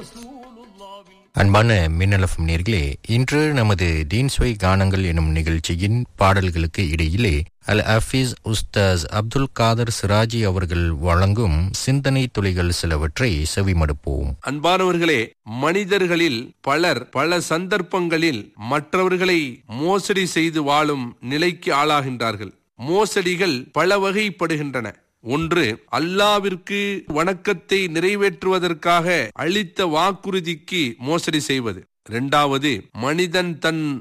அன்பான மின்னலஃபம் நேர்களே இன்று நமது தீன்ஸ்வை கானங்கள் எனும் நிகழ்ச்சியின் பாடல்களுக்கு இடையிலே அல் ஹஃபீஸ் உஸ்தாஸ் அப்துல் காதர் சிராஜி அவர்கள் வழங்கும் சிந்தனை துளிகள் சிலவற்றை செவிமடுப்போம் அன்பானவர்களே மனிதர்களில் பலர் பல சந்தர்ப்பங்களில் மற்றவர்களை மோசடி செய்து வாழும் நிலைக்கு ஆளாகின்றார்கள் மோசடிகள் பல வகைப்படுகின்றன ஒன்று அல்லாவிற்கு வணக்கத்தை நிறைவேற்றுவதற்காக அளித்த வாக்குறுதிக்கு மோசடி செய்வது இரண்டாவது மனிதன் தன்